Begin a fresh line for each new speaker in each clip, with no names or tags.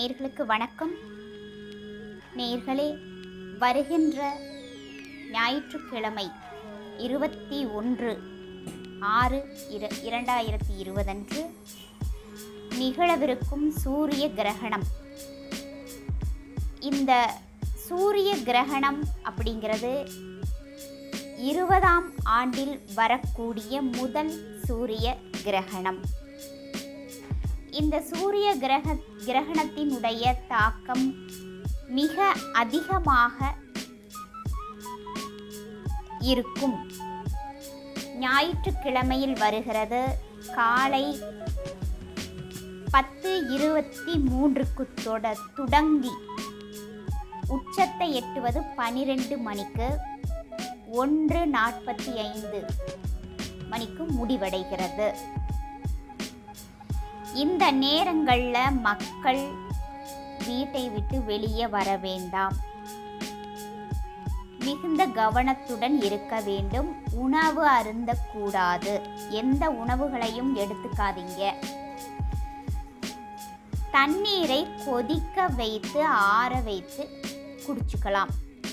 நேயர்களுக்கு வணக்கம் நேயர்களே வருகின்ற ஞாயிற்றுக்கிழமை இருபத்தி ஒன்று ஆறு இர இரண்டாயிரத்தி இருபதன்று நிகழவிருக்கும் சூரிய கிரகணம் இந்த சூரிய கிரகணம் அப்படிங்கிறது இருபதாம் ஆண்டில் வரக்கூடிய முதல் சூரிய கிரகணம் இந்த சூரிய கிரக கிரகணத்தினுடைய தாக்கம் மிக அதிகமாக இருக்கும் ஞாயிற்றுக்கிழமையில் வருகிறது காலை பத்து இருபத்தி மூன்றுக்கு தொட தொடங்கி உச்சத்தை எட்டுவது பனிரெண்டு மணிக்கு ஒன்று நாற்பத்தி ஐந்து மணிக்கு முடிவடைகிறது இந்த நேரங்களில் மக்கள் வீட்டை விட்டு வெளியே வர வேண்டாம் மிகுந்த கவனத்துடன் இருக்க வேண்டும் உணவு அருந்தக்கூடாது எந்த உணவுகளையும் எடுத்துக்காதீங்க தண்ணீரை கொதிக்க வைத்து ஆற வைத்து குடிச்சுக்கலாம்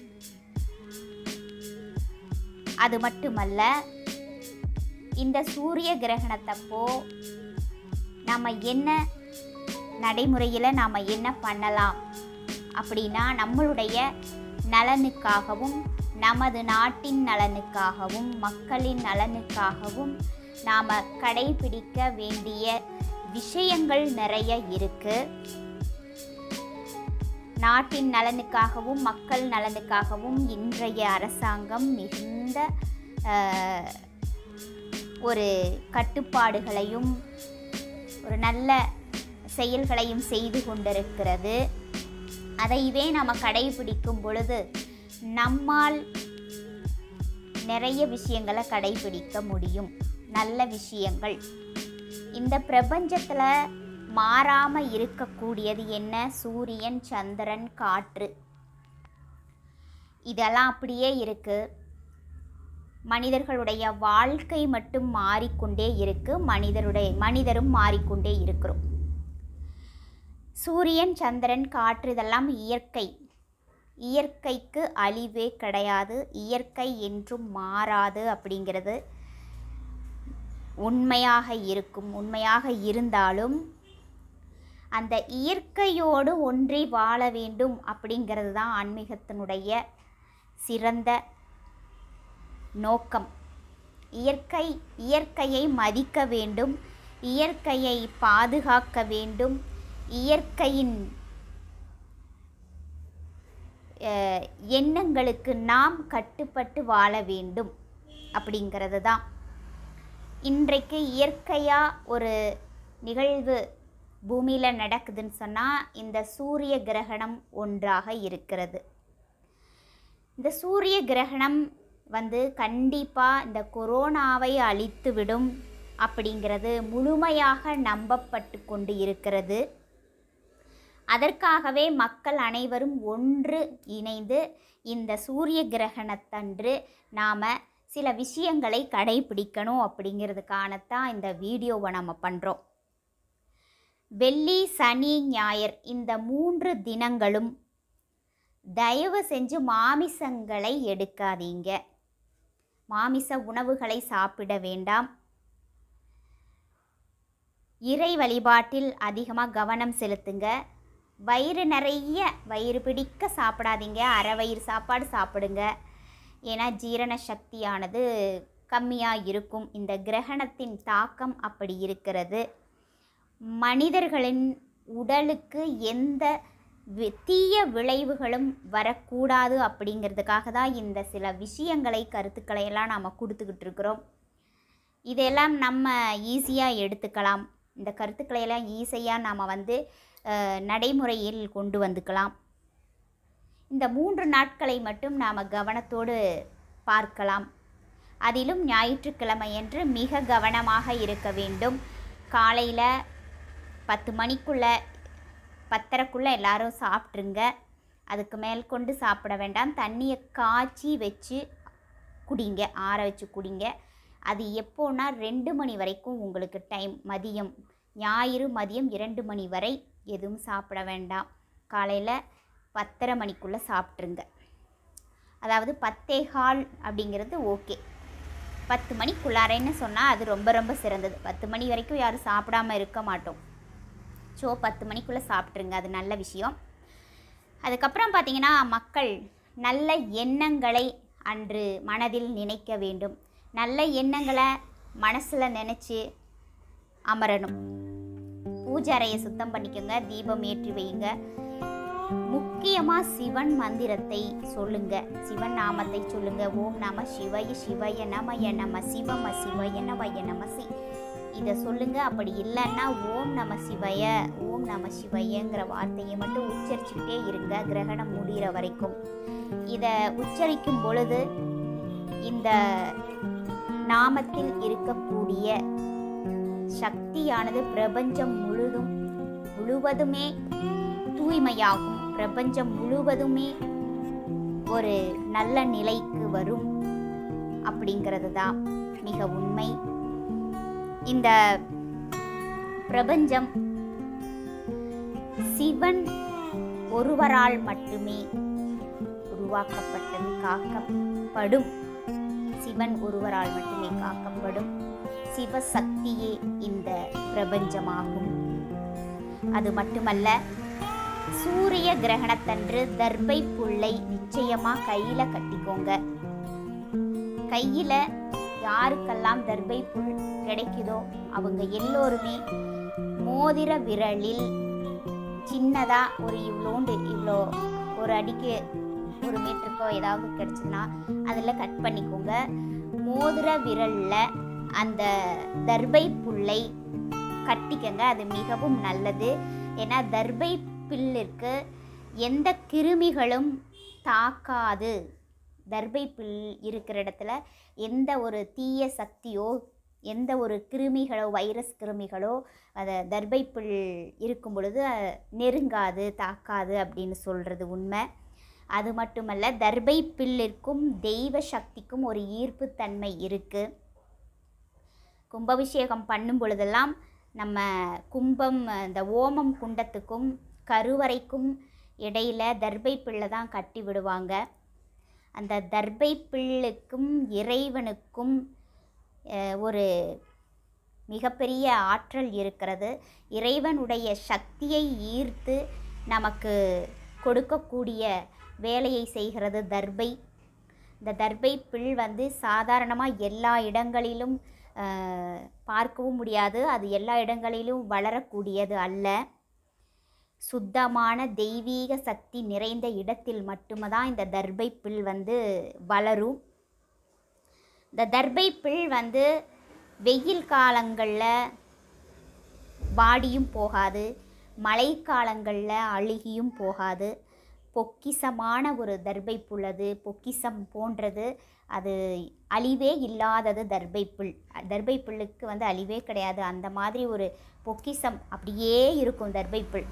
அது மட்டுமல்ல இந்த சூரிய கிரகணத்தப்போ நம்ம என்ன நடைமுறையில் நாம் என்ன பண்ணலாம் அப்படின்னா நம்மளுடைய நலனுக்காகவும் நமது நாட்டின் நலனுக்காகவும் மக்களின் நலனுக்காகவும் நாம் கடைபிடிக்க வேண்டிய விஷயங்கள் நிறைய இருக்கு நாட்டின் நலனுக்காகவும் மக்கள் நலனுக்காகவும் இன்றைய அரசாங்கம் மிகுந்த அஹ், ஒரு கட்டுப்பாடுகளையும் ஒரு நல்ல செயல்களையும் செய்து கொண்டிருக்கிறது அதைவே நம்ம கடைபிடிக்கும் பொழுது நம்மால் நிறைய விஷயங்களை கடைபிடிக்க முடியும் நல்ல விஷயங்கள் இந்த பிரபஞ்சத்தில் மாறாமல் இருக்கக்கூடியது என்ன சூரியன் சந்திரன் காற்று இதெல்லாம் அப்படியே இருக்குது மனிதர்களுடைய வாழ்க்கை மட்டும் மாறிக்கொண்டே இருக்கு மனிதருடைய மனிதரும் மாறிக்கொண்டே இருக்கிறோம் சூரியன் சந்திரன் காற்று இதெல்லாம் இயற்கை இயற்கைக்கு அழிவே கிடையாது இயற்கை என்றும் மாறாது அப்படிங்கிறது உண்மையாக இருக்கும் உண்மையாக இருந்தாலும் அந்த இயற்கையோடு ஒன்றி வாழ வேண்டும் அப்படிங்கிறது தான் ஆன்மீகத்தினுடைய சிறந்த நோக்கம் இயற்கை இயற்கையை மதிக்க வேண்டும் இயற்கையை பாதுகாக்க வேண்டும் இயற்கையின் அஹ், எண்ணங்களுக்கு நாம் கட்டுப்பட்டு வாழ வேண்டும் அப்படிங்கிறது தான் இன்றைக்கு இயற்கையாக ஒரு நிகழ்வு பூமியில் நடக்குதுன்னு சொன்னால் இந்த சூரிய கிரகணம் ஒன்றாக இருக்கிறது இந்த சூரிய கிரகணம் வந்து கண்டிப்பாக இந்த கொரோனாவை அழித்துவிடும் அப்படிங்கிறது முழுமையாக நம்பப்பட்டு கொண்டு இருக்கிறது அதற்காகவே மக்கள் அனைவரும் ஒன்று இணைந்து இந்த சூரிய கிரகணத்தன்று நாம் சில விஷயங்களை கடைபிடிக்கணும் அப்படிங்கிறதுக்கானத்தான் இந்த வீடியோவை நம்ம பண்ணுறோம் வெள்ளி சனி ஞாயிறு இந்த மூன்று தினங்களும் தயவு செஞ்சு மாமிசங்களை எடுக்காதீங்க மாமிச உணவுகளை சாப்பிட வேண்டாம் இறை வழிபாட்டில் அதிகமாக கவனம் செலுத்துங்க வயிறு நிறைய வயிறு பிடிக்க சாப்பிடாதீங்க அரை வயிறு சாப்பாடு சாப்பிடுங்க ஏன்னா ஜீரண சக்தியானது கம்மியாக இருக்கும் இந்த கிரகணத்தின் தாக்கம் அப்படி இருக்கிறது மனிதர்களின் உடலுக்கு எந்த வி- தீய விளைவுகளும் வரக்கூடாது அப்படிங்கிறதுக்காக தான் இந்த சில விஷயங்களை கருத்துக்களை எல்லாம் நாம் கொடுத்துக்கிட்டு இருக்கிறோம் இதெல்லாம் நம்ம ஈஸியாக எடுத்துக்கலாம் இந்த கருத்துக்களை எல்லாம் ஈஸியாக நாம் வந்து அஹ், நடைமுறையில் கொண்டு வந்துக்கலாம் இந்த மூன்று நாட்களை மட்டும் நாம் கவனத்தோடு பார்க்கலாம் அதிலும் ஞாயிற்றுக்கிழமையன்று மிக கவனமாக இருக்க வேண்டும் காலையில் பத்து மணிக்குள்ளே பத்தரைக்குள்ளே எல்லாரும் சாப்பிட்ருங்க அதுக்கு மேல் கொண்டு சாப்பிட வேண்டாம் தண்ணியை காய்ச்சி வச்சு குடிங்க ஆற வச்சு குடிங்க அது எப்போன்னா ரெண்டு மணி வரைக்கும் உங்களுக்கு டைம் மதியம் ஞாயிறு மதியம் இரண்டு மணி வரை எதுவும் சாப்பிட வேண்டாம் காலையில் பத்தரை மணிக்குள்ளே சாப்பிட்ருங்க அதாவது பத்தே கால் அப்படிங்கிறது ஓகே பத்து மணிக்குள்ளாரேன்னு சொன்னால் அது ரொம்ப ரொம்ப சிறந்தது பத்து மணி வரைக்கும் யாரும் சாப்பிடாம இருக்க மாட்டோம் ஸோ பத்து மணிக்குள்ளே சாப்பிட்ருங்க அது நல்ல விஷயம் அதுக்கப்புறம் பார்த்தீங்கன்னா மக்கள் நல்ல எண்ணங்களை அன்று மனதில் நினைக்க வேண்டும் நல்ல எண்ணங்களை மனசில் நினச்சி அமரணும் பூஜை அறையை சுத்தம் பண்ணிக்கோங்க தீபம் ஏற்றி வையுங்க முக்கியமாக சிவன் மந்திரத்தை சொல்லுங்க சிவன் நாமத்தை சொல்லுங்க ஓம் நம சிவய சிவய நமய நம சிவம சிவய நமய நம சி இதை சொல்லுங்க அப்படி இல்லைன்னா ஓம் நம சிவய ஓம் நம சிவயங்கிற வார்த்தையை மட்டும் உச்சரிச்சுக்கிட்டே இருங்க கிரகணம் முடிகிற வரைக்கும் இதை உச்சரிக்கும் பொழுது இந்த நாமத்தில் இருக்கக்கூடிய சக்தியானது பிரபஞ்சம் முழுதும் முழுவதுமே தூய்மையாகும் பிரபஞ்சம் முழுவதுமே ஒரு நல்ல நிலைக்கு வரும் அப்படிங்கிறது தான் மிக உண்மை இந்த பிரபஞ்சம் சிவன் ஒருவரால் மட்டுமே உருவாக்கப்பட்டது காக்கப்படும் சிவன் ஒருவரால் மட்டுமே காக்கப்படும் சிவசக்தியே இந்த பிரபஞ்சமாகும் அது மட்டுமல்ல சூரிய கிரகணத்தன்று தர்பை புல்லை நிச்சயமா கையில கட்டிக்கோங்க கையில யாருக்கெல்லாம் தர்பை புல் கிடைக்குதோ அவங்க எல்லோருமே மோதிர விரலில் சின்னதா ஒரு இவ்வளோண்டு இவ்வளோ ஒரு அடிக்கு ஒரு மீட்டருக்கோ ஏதாவது கிடச்சுன்னா அதில் கட் பண்ணிக்கோங்க மோதிர விரலில் அந்த தர்பை புல்லை கட்டிக்கங்க அது மிகவும் நல்லது ஏன்னா தர்பை பில்லிற்கு எந்த கிருமிகளும் தாக்காது தர்பை பில் இருக்கிற இடத்துல எந்த ஒரு தீய சக்தியோ எந்த ஒரு கிருமிகளோ வைரஸ் கிருமிகளோ அதை தர்பை புல் இருக்கும் பொழுது அஹ், நெருங்காது தாக்காது அப்படின்னு சொல்கிறது உண்மை அது மட்டுமல்ல தர்பை பில்லிற்கும் தெய்வ சக்திக்கும் ஒரு ஈர்ப்புத்தன்மை இருக்குது கும்பாபிஷேகம் பண்ணும் பொழுதெல்லாம் நம்ம கும்பம் இந்த ஓமம் குண்டத்துக்கும் கருவறைக்கும் இடையில தர்பை பிள்ளை தான் கட்டி விடுவாங்க அந்த தர்பை பிள்ளுக்கும் இறைவனுக்கும் அஹ், ஒரு மிகப்பெரிய ஆற்றல் இருக்கிறது இறைவனுடைய சக்தியை ஈர்த்து நமக்கு கொடுக்கக்கூடிய வேலையை செய்கிறது தர்பை இந்த தர்பை பில் வந்து சாதாரணமாக எல்லா இடங்களிலும் அஹ், பார்க்கவும் முடியாது அது எல்லா இடங்களிலும் வளரக்கூடியது அல்ல சுத்தமான தெய்வீக சக்தி நிறைந்த இடத்தில் மட்டுமே தான் இந்த தர்பை பில் வந்து வளரும் இந்த தர்பை பில் வந்து வெயில் காலங்களில் வாடியும் போகாது மழைக்காலங்களில் அழுகியும் போகாது பொக்கிசமான ஒரு தர்பை புல் அது பொக்கிசம் போன்றது அது அழிவே இல்லாதது தர்பை புல் தர்பை புல்லுக்கு வந்து அழிவே கிடையாது அந்த மாதிரி ஒரு பொக்கிசம் அப்படியே இருக்கும் தர்பை புல்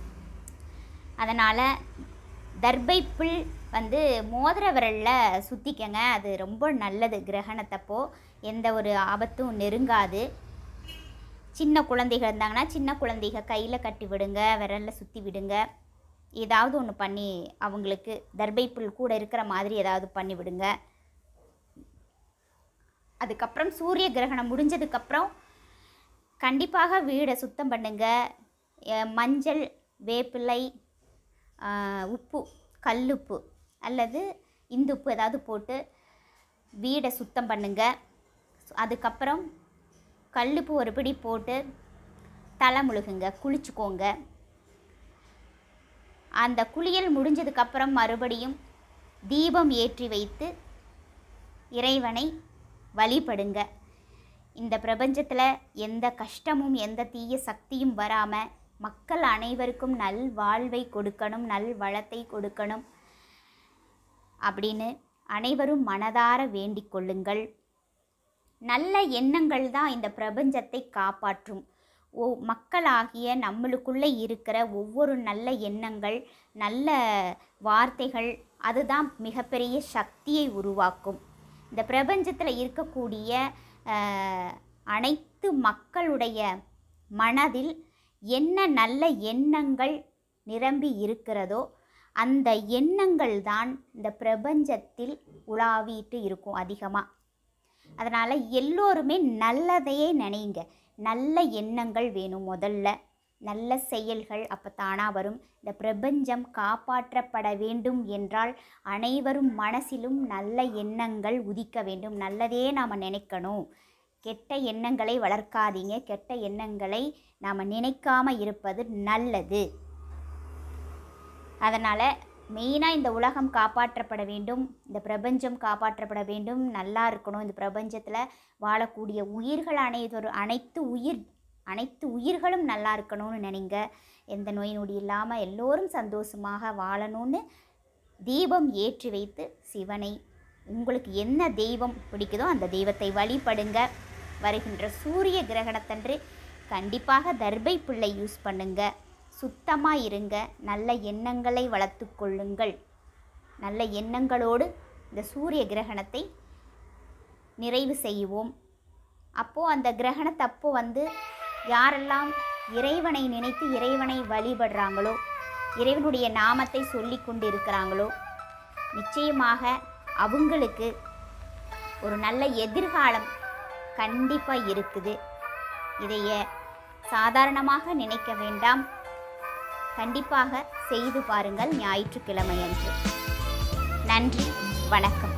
அதனால் தர்பை புல் வந்து மோதிர விரலில் சுற்றிக்கங்க அது ரொம்ப நல்லது கிரகணத்தப்போ எந்த ஒரு ஆபத்தும் நெருங்காது சின்ன குழந்தைகள் இருந்தாங்கன்னா சின்ன குழந்தைக கையில் கட்டி விடுங்க விரலில் சுற்றி விடுங்க ஏதாவது ஒன்று பண்ணி அவங்களுக்கு தர்பை புல் கூட இருக்கிற மாதிரி ஏதாவது பண்ணி விடுங்க அதுக்கப்புறம் சூரிய கிரகணம் முடிஞ்சதுக்கப்புறம் கண்டிப்பாக வீடை சுத்தம் பண்ணுங்க அஹ் மஞ்சள் வேப்பிலை ஆஹ் உப்பு கல்லுப்பு அல்லது இந்துப்பு ஏதாவது போட்டு வீடை சுத்தம் பண்ணுங்க அதுக்கப்புறம் கல்லுப்பு ஒரு பிடி போட்டு தலை முழுகுங்க குளிச்சுக்கோங்க அந்த குளியல் முடிஞ்சதுக்கப்புறம் மறுபடியும் தீபம் ஏற்றி வைத்து இறைவனை வழிபடுங்க இந்த பிரபஞ்சத்தில் எந்த கஷ்டமும் எந்த தீய சக்தியும் வராமல் மக்கள் அனைவருக்கும் நல் வாழ்வை கொடுக்கணும் நல் வளத்தை கொடுக்கணும் அப்படின்னு அனைவரும் மனதார வேண்டிக் கொள்ளுங்கள் நல்ல எண்ணங்கள் தான் இந்த பிரபஞ்சத்தை காப்பாற்றும் ஓ மக்களாகிய நம்மளுக்குள்ளே இருக்கிற ஒவ்வொரு நல்ல எண்ணங்கள் நல்ல வார்த்தைகள் அதுதான் மிகப்பெரிய சக்தியை உருவாக்கும் இந்த பிரபஞ்சத்தில் இருக்கக்கூடிய அஹ், அனைத்து மக்களுடைய மனதில் என்ன நல்ல எண்ணங்கள் நிரம்பி இருக்கிறதோ அந்த எண்ணங்கள் தான் இந்த பிரபஞ்சத்தில் உலாவிட்டு இருக்கும் அதிகமாக அதனால் எல்லோருமே நல்லதையே நினைங்க நல்ல எண்ணங்கள் வேணும் முதல்ல நல்ல செயல்கள் அப்போ தானாக வரும் இந்த பிரபஞ்சம் காப்பாற்றப்பட வேண்டும் என்றால் அனைவரும் மனசிலும் நல்ல எண்ணங்கள் உதிக்க வேண்டும் நல்லதே நாம் நினைக்கணும் கெட்ட எண்ணங்களை வளர்க்காதீங்க கெட்ட எண்ணங்களை நாம் நினைக்காம இருப்பது நல்லது அதனால் மெயினாக இந்த உலகம் காப்பாற்றப்பட வேண்டும் இந்த பிரபஞ்சம் காப்பாற்றப்பட வேண்டும் நல்லா இருக்கணும் இந்த பிரபஞ்சத்தில் வாழக்கூடிய உயிர்கள் அனைத்தொரு அனைத்து உயிர் அனைத்து உயிர்களும் நல்லா இருக்கணும்னு நினைங்க எந்த நோய் நொடி இல்லாமல் எல்லோரும் சந்தோஷமாக வாழணும்னு தீபம் ஏற்றி வைத்து சிவனை உங்களுக்கு என்ன தெய்வம் பிடிக்குதோ அந்த தெய்வத்தை வழிபடுங்க வருகின்ற சூரிய கிரகணத்தன்று கண்டிப்பாக தர்பை பிள்ளை யூஸ் பண்ணுங்க சுத்தமாக இருங்க நல்ல எண்ணங்களை வளர்த்து கொள்ளுங்கள் நல்ல எண்ணங்களோடு இந்த சூரிய கிரகணத்தை நிறைவு செய்வோம் அப்போது அந்த கிரகணத்தப்போ வந்து யாரெல்லாம் இறைவனை நினைத்து இறைவனை வழிபடுறாங்களோ இறைவனுடைய நாமத்தை சொல்லி கொண்டு இருக்கிறாங்களோ நிச்சயமாக அவங்களுக்கு ஒரு நல்ல எதிர்காலம் கண்டிப்பாக இருக்குது இதைய சாதாரணமாக நினைக்க வேண்டாம் கண்டிப்பாக செய்து பாருங்கள் ஞாயிற்றுக்கிழமை அன்று நன்றி வணக்கம்